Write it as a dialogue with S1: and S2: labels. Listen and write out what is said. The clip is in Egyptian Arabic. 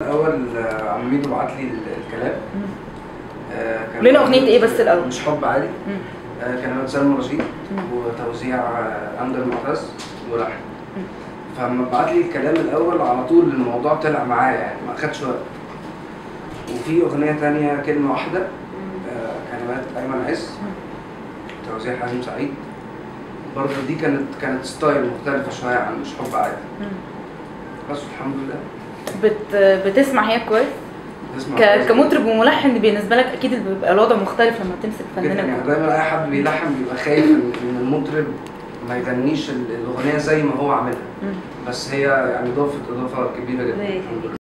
S1: الاول آه، عم ميدو بعت لي الكلام
S2: مم.
S1: آه، كان-
S2: قول لنا أغنية إيه بس الأول؟
S1: مش حب عادي
S2: مم.
S1: آه، كلمات سلمى رشيد
S2: مم.
S1: وتوزيع آه، امجد معتز ولحن
S2: مم.
S1: فلما بعت لي الكلام الاول على طول الموضوع طلع معايا يعني ما خدش وقت وفي اغنيه تانية كلمه واحده آه، كلمات ايمن عز توزيع حازم سعيد برضه دي كانت كانت ستايل مختلفه شويه عن مش حب عادي
S2: مم.
S1: بس الحمد لله
S2: بت بتسمع هي كويس
S1: بتسمع
S2: ك-
S1: كويس.
S2: كمطرب وملحن بالنسبه لك اكيد بيبقى الوضع مختلف لما تمسك
S1: جدا
S2: فنان
S1: يعني
S2: الكون.
S1: دايما اي حد بيلحن بيبقى خايف ان إن المطرب ما يغنيش ال- الاغنيه زي ما هو عاملها
S2: مم.
S1: بس هي يعني ضافت اضافه كبيره جدا
S2: زي
S1: الحمد لله